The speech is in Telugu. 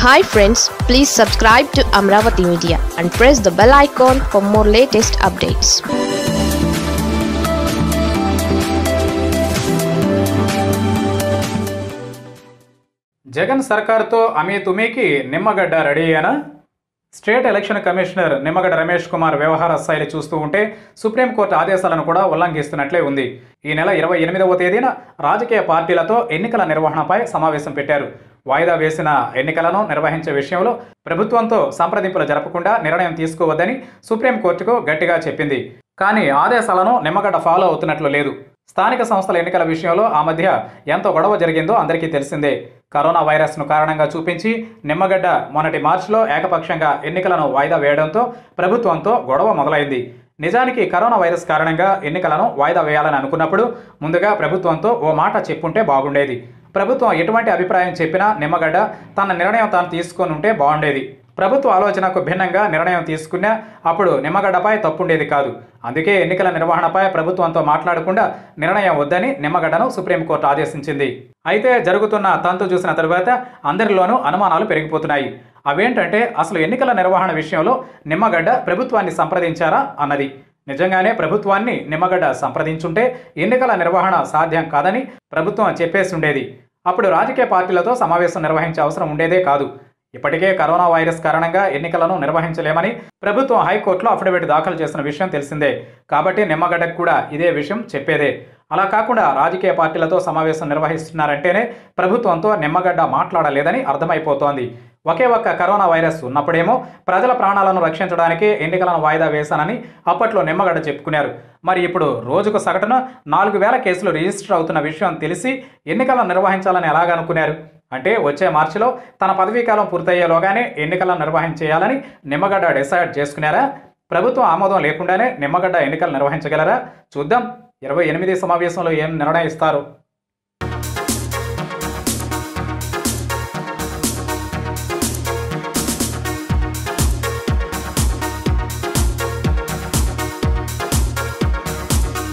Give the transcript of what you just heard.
hi friends please subscribe to Amaravati media and press the bell icon for more latest updates Jagan సర్కార్తో అమీ తుమీకి నిమ్మగడ్డ రెడీ అయినా state election commissioner Nimmagadda Ramesh Kumar వ్యవహార శైలి చూస్తూ ఉంటే సుప్రీంకోర్టు ఆదేశాలను కూడా ఉల్లంఘిస్తున్నట్లే ఉంది ఈ నెల ఇరవై ఎనిమిదవ తేదీన రాజకీయ పార్టీలతో ఎన్నికల నిర్వహణపై సమావేశం పెట్టారు వాయిదా వేసిన ఎన్నికలను నిర్వహించే విషయంలో ప్రభుత్వంతో సంప్రదింపులు జరపకుండా నిర్ణయం తీసుకోవద్దని సుప్రీంకోర్టుకు గట్టిగా చెప్పింది కానీ ఆదేశాలను నిమ్మగడ్డ ఫాలో అవుతున్నట్లు లేదు స్థానిక సంస్థల ఎన్నికల విషయంలో ఆ మధ్య ఎంత గొడవ జరిగిందో అందరికీ తెలిసిందే కరోనా వైరస్ను కారణంగా చూపించి నిమ్మగడ్డ మొన్నటి మార్చిలో ఏకపక్షంగా ఎన్నికలను వాయిదా వేయడంతో ప్రభుత్వంతో గొడవ మొదలైంది నిజానికి కరోనా వైరస్ కారణంగా ఎన్నికలను వాయిదా వేయాలని అనుకున్నప్పుడు ముందుగా ప్రభుత్వంతో ఓ మాట చెప్పుంటే బాగుండేది ప్రభుత్వం ఎటువంటి అభిప్రాయం చెప్పినా నిమ్మగడ్డ తన నిర్ణయం తాను తీసుకొని ఉంటే బాగుండేది ప్రభుత్వ ఆలోచనకు భిన్నంగా నిర్ణయం తీసుకున్నా అప్పుడు నిమ్మగడ్డపై తప్పుండేది కాదు అందుకే ఎన్నికల నిర్వహణపై ప్రభుత్వంతో మాట్లాడకుండా నిర్ణయం వద్దని నిమ్మగడ్డను సుప్రీంకోర్టు ఆదేశించింది అయితే జరుగుతున్న తంతు చూసిన తరువాత అందరిలోనూ అనుమానాలు పెరిగిపోతున్నాయి అవేంటంటే అసలు ఎన్నికల నిర్వహణ విషయంలో నిమ్మగడ్డ ప్రభుత్వాన్ని సంప్రదించారా అన్నది నిజంగానే ప్రభుత్వాన్ని నిమ్మగడ్డ సంప్రదించుంటే ఎన్నికల నిర్వహణ సాధ్యం కాదని ప్రభుత్వం చెప్పేసి ఉండేది అప్పుడు రాజకీయ పార్టీలతో సమావేశం నిర్వహించే అవసరం ఉండేదే కాదు ఇప్పటికే కరోనా వైరస్ కారణంగా ఎన్నికలను నిర్వహించలేమని ప్రభుత్వం హైకోర్టులో అఫిడవిట్ దాఖలు చేసిన విషయం తెలిసిందే కాబట్టి నిమ్మగడ్డకు కూడా ఇదే విషయం చెప్పేదే అలా కాకుండా రాజకీయ పార్టీలతో సమావేశం నిర్వహిస్తున్నారంటేనే ప్రభుత్వంతో నిమ్మగడ్డ మాట్లాడలేదని అర్థమైపోతోంది ఒకే ఒక్క కరోనా వైరస్ ఉన్నప్పుడేమో ప్రజల ప్రాణాలను రక్షించడానికి ఎన్నికలను వాయిదా వేశానని అప్పట్లో నిమ్మగడ్డ చెప్పుకున్నారు మరి ఇప్పుడు రోజుకు సగటున నాలుగు వేల కేసులు రిజిస్టర్ అవుతున్న విషయం తెలిసి ఎన్నికలను నిర్వహించాలని ఎలాగనుకున్నారు అంటే వచ్చే మార్చిలో తన పదవీకాలం పూర్తయ్యేలోగానే ఎన్నికలను నిర్వహించేయాలని నిమ్మగడ్డ డిసైడ్ చేసుకున్నారా ప్రభుత్వం ఆమోదం లేకుండానే నిమ్మగడ్డ ఎన్నికలు నిర్వహించగలరా చూద్దాం ఇరవై ఎనిమిది సమావేశంలో ఏం నిర్ణయిస్తారు